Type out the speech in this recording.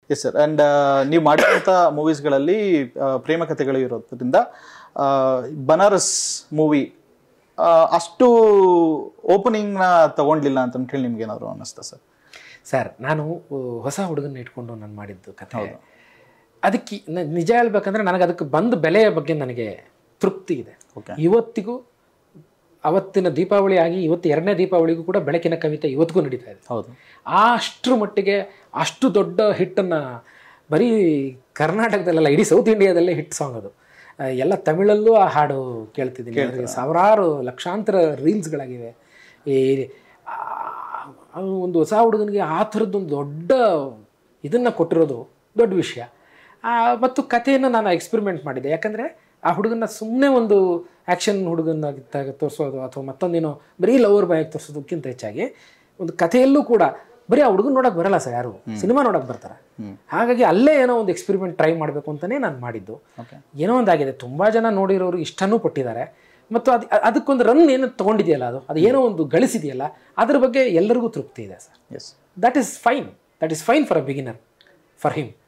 Yes sir and ನೀವು ಮಾಡಿರುವಂಥ ಮೂವೀಸ್ಗಳಲ್ಲಿ ಪ್ರೇಮ ಕಥೆಗಳು ಇರೋದ್ರಿಂದ ಆ, ಬನಾರಸ್ ಮೂವಿ ಅಷ್ಟು ಓಪನಿಂಗ್ನ ತಗೊಂಡ್ಲಿಲ್ಲ ಅಂತ ಹೇಳಿ ನಿಮ್ಗೆ ಏನಾದ್ರು ಅನ್ನಿಸ್ತಾ ಸರ್ ಸರ್ ನಾನು ಆ, ಹೊಸ ಹುಡುಗನ ಇಟ್ಕೊಂಡು ನಾನು ಮಾಡಿದ್ದು ಕಥೆ ಅದಕ್ಕೆ ನ- ನಿಜ ಹೇಳ್ಬೇಕಂದ್ರೆ ನನಗೆ ಅದಕ್ಕೆ ಬಂದ ಬೆಲೆಯ ಬಗ್ಗೆ ನನಗೆ ತೃಪ್ತಿ ಇದೆ Okay. ಇವತ್ತಿಗೂ ಅವತ್ತಿನ ದೀಪಾವಳಿ ಆಗಿ ಇವತ್ತು ಎರಡನೇ ದೀಪಾವಳಿಗೂ ಕೂಡ ಬೆಳಕಿನ ಕವಿತೆ ಇವತ್ತಿಗೂ ನಡೀತಾ ಇದೆ ಹೌದು ಆ ಅಷ್ಟರ ಮಟ್ಟಿಗೆ ಅಷ್ಟು ದೊಡ್ಡ ಹಿಟ್ಟನ್ನು ಬರೀ ಕರ್ನಾಟಕದಲ್ಲೆಲ್ಲ ಇಡೀ ಸೌತ್ ಇಂಡಿಯಾದಲ್ಲೇ ಹಿಟ್ ಸಾಂಗ್ ಅದು ಆ, ಎಲ್ಲ ತಮಿಳಲ್ಲೂ ಆ ಹಾಡು ಕೇಳ್ತಿದ್ದೀನಿ ಅದ್ರಿಗೆ ಸಾವಿರಾರು ಲಕ್ಷಾಂತರ ರೀಲ್ಸ್ಗಳಾಗಿವೆ ಈ ಆ, ಅವ್ನು ಒಂದು ಹೊಸ ಹುಡುಗನಿಗೆ ಆ ಥರದ್ದೊಂದು ದೊಡ್ಡ ಇದನ್ನು ಕೊಟ್ಟಿರೋದು ದೊಡ್ಡ ವಿಷಯ ಆ, ಮತ್ತು ಕಥೆಯನ್ನು ನಾನು ಎಕ್ಸ್ಪೆರಿಮೆಂಟ್ ಮಾಡಿದ್ದೆ ಯಾಕಂದರೆ ಆ ಹುಡುಗನ ಸುಮ್ಮನೆ ಒಂದು ಆ್ಯಕ್ಷನ್ ಹುಡುಗನಾಗಿ ತೋರಿಸೋದು ಅಥವಾ ಮತ್ತೊಂದೇನೋ ಬರೀ ಲವರ್ ಬಾಯಾಗಿ ತೋರಿಸೋದಕ್ಕಿಂತ ಹೆಚ್ಚಾಗಿ ಒಂದು ಕಥೆಯಲ್ಲೂ ಕೂಡ ಬರೀ ಆ ಹುಡುಗನ ನೋಡಕ್ಕೆ ಬರಲ್ಲ ಸರ್ ಯಾರು ಸಿನಿಮಾ ನೋಡಕ್ಕೆ ಬರ್ತಾರೆ ಹಾಗಾಗಿ ಅಲ್ಲೇ ಏನೋ ಒಂದು ಎಕ್ಸ್ಪೆರಿಮೆಂಟ್ ಟ್ರೈ ಮಾಡಬೇಕು ಅಂತಲೇ ನಾನು ಮಾಡಿದ್ದು Okay. ಏನೋ ಒಂದಾಗಿದೆ ತುಂಬ ಜನ ನೋಡಿರೋರು ಇಷ್ಟನೂ ಪಟ್ಟಿದ್ದಾರೆ ಮತ್ತು ಅದು ಅದಕ್ಕೊಂದು ರನ್ ಏನು ತೊಗೊಂಡಿದೆಯಲ್ಲ ಅದು ಅದು ಏನೋ ಒಂದು ಗಳಿಸಿದೆಯಲ್ಲ ಅದ್ರ ಬಗ್ಗೆ ಎಲ್ಲರಿಗೂ ತೃಪ್ತಿ ಇದೆ sir yes that is fine that is fine for a beginner for him